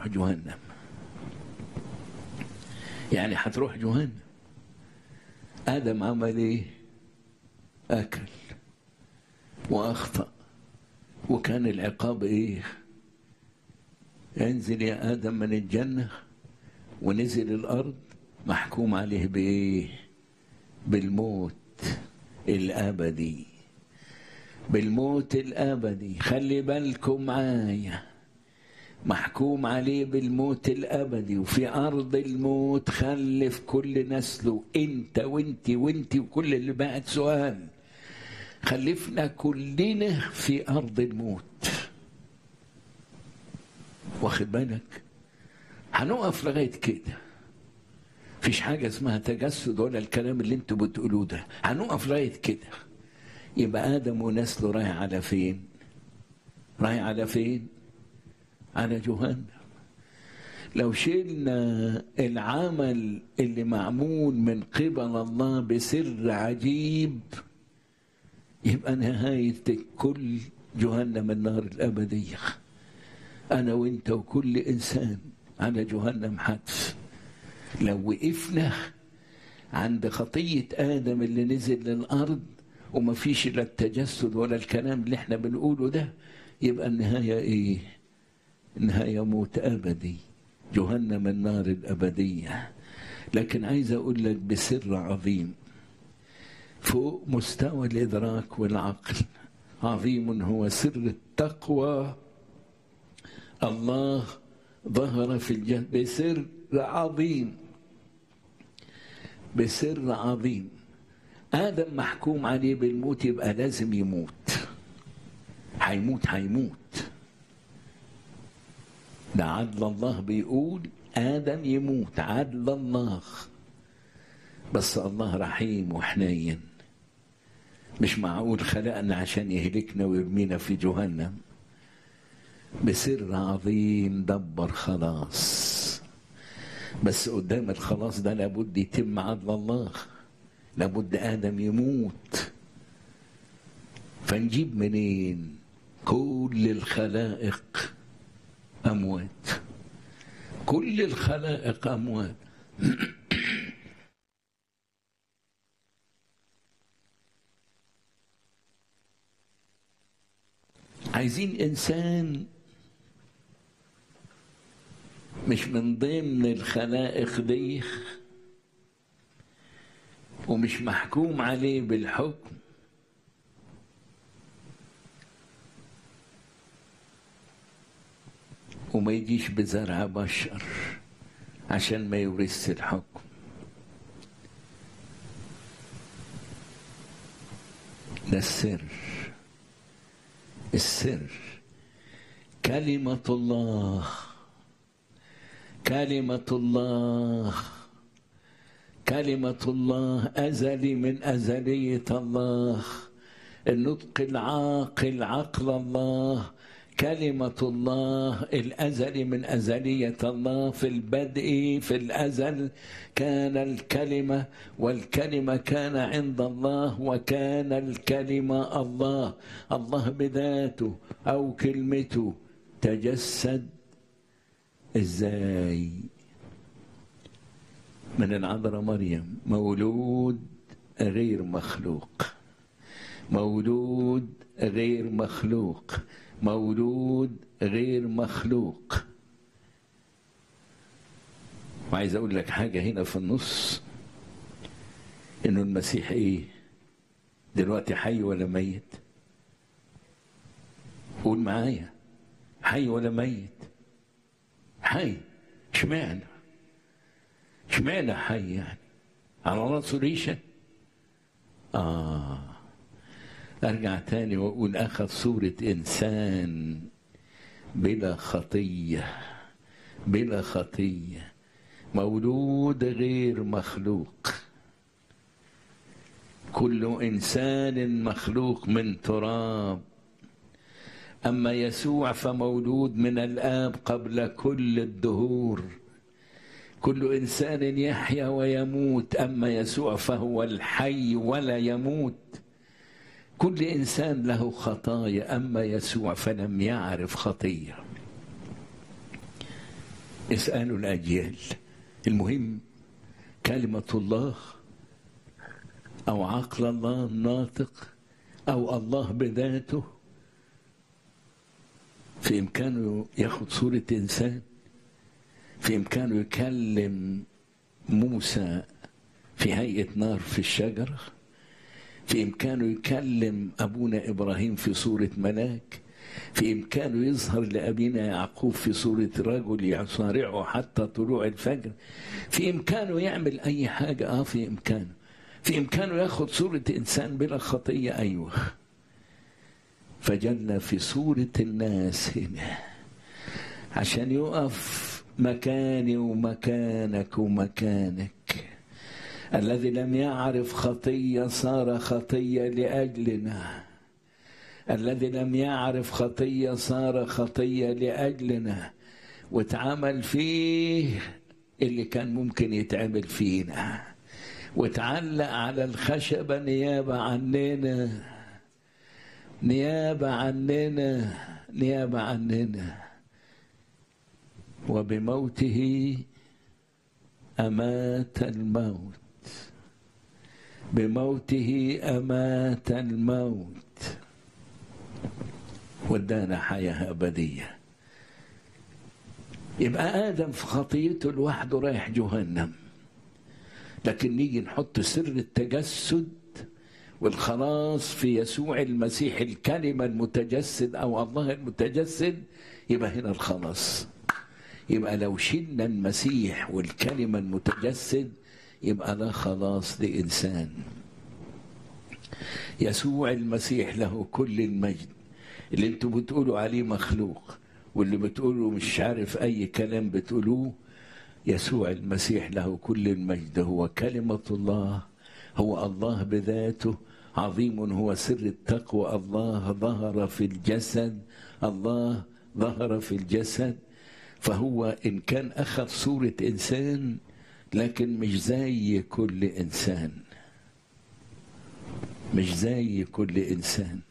هتروح جهنم يعني هتروح جهنم آدم عمل إيه؟ أكل وأخطأ وكان العقاب إيه؟ انزل يا آدم من الجنة ونزل الأرض محكوم عليه بإيه؟ بالموت الأبدي بالموت الأبدي خلي بالكم معايا محكوم عليه بالموت الأبدي وفي أرض الموت خلف كل نسله أنت وأنت وأنت وكل اللي بعد سؤال خلفنا كلنا في أرض الموت واخد بالك هنقف لغاية كده فيش حاجة اسمها تجسد ولا الكلام اللي انتوا بتقولوه ده هنقف لغاية كده يبقى آدم ونسله رايح على فين رايح على فين على جهنم لو شلنا العمل اللي معمول من قبل الله بسر عجيب يبقى نهاية كل جهنم النار الأبدية أنا وأنت وكل إنسان على جهنم حتف لو وقفنا عند خطية آدم اللي نزل للأرض وما فيش لا التجسد ولا الكلام اللي احنا بنقوله ده يبقى النهاية ايه النهاية موت أبدي جهنم النار الأبدية لكن عايز أقول لك بسر عظيم فوق مستوى الإدراك والعقل عظيم هو سر التقوى الله ظهر في الجنة بسر عظيم بسر عظيم آدم محكوم عليه بالموت يبقى لازم يموت هيموت هيموت ده عدل الله بيقول آدم يموت عدل الله بس الله رحيم وحنين مش معقول خلقنا عشان يهلكنا ويرمينا في جهنم بسر عظيم دبر خلاص بس قدام الخلاص ده لابد يتم عدل الله لابد آدم يموت فنجيب منين كل الخلائق أموات كل الخلائق أموات عايزين إنسان مش من ضمن الخلائق دي ومش محكوم عليه بالحكم وما يجيش بزرع بشر عشان ما يورث الحكم ده السر السر كلمة الله كلمة الله كلمة الله أزلي من أزلية الله النطق العاقل عقل الله كلمة الله الأزل من أزلية الله في البدء في الأزل كان الكلمة والكلمة كان عند الله وكان الكلمة الله الله بذاته أو كلمته تجسد إزاي من العذراء مريم مولود غير مخلوق مولود غير مخلوق مولود غير مخلوق وعايز اقول لك حاجه هنا في النص انه المسيح ايه دلوقتي حي ولا ميت قول معايا حي ولا ميت حي اشمعنى اشمعنى حي يعني على راسه ريشه اه ارجع تاني واقول اخذ صورة انسان بلا خطية بلا خطية مولود غير مخلوق كل انسان مخلوق من تراب اما يسوع فمولود من الاب قبل كل الدهور كل انسان يحيا ويموت اما يسوع فهو الحي ولا يموت كل انسان له خطايا اما يسوع فلم يعرف خطيه اسألوا الأجيال المهم كلمة الله أو عقل الله الناطق أو الله بذاته في إمكانه ياخد صورة إنسان في إمكانه يكلم موسى في هيئة نار في الشجرة في إمكانه يكلم أبونا إبراهيم في صورة ملاك في إمكانه يظهر لأبينا يعقوب في صورة رجل يصارعه حتى طلوع الفجر في إمكانه يعمل أي حاجة آه في إمكانه في إمكانه ياخد صورة إنسان بلا خطية أيوه فجلنا في صورة الناس هنا عشان يقف مكاني ومكانك ومكانك الذي لم يعرف خطية صار خطية لأجلنا الذي لم يعرف خطية صار خطية لأجلنا واتعمل فيه اللي كان ممكن يتعمل فينا واتعلق على الخشبة نيابة عننا نيابة عننا نيابة عننا وبموته أمات الموت بموته أمات الموت ودانا حياة أبدية يبقى آدم في خطيته لوحده رايح جهنم لكن نيجي نحط سر التجسد والخلاص في يسوع المسيح الكلمة المتجسد أو الله المتجسد يبقى هنا الخلاص يبقى لو شلنا المسيح والكلمة المتجسد يبقى لا خلاص لإنسان يسوع المسيح له كل المجد اللي انتوا بتقولوا عليه مخلوق واللي بتقولوا مش عارف أي كلام بتقولوه يسوع المسيح له كل المجد هو كلمة الله هو الله بذاته عظيم هو سر التقوى الله ظهر في الجسد الله ظهر في الجسد فهو إن كان أخذ صورة إنسان لكن مش زي كل إنسان مش زي كل إنسان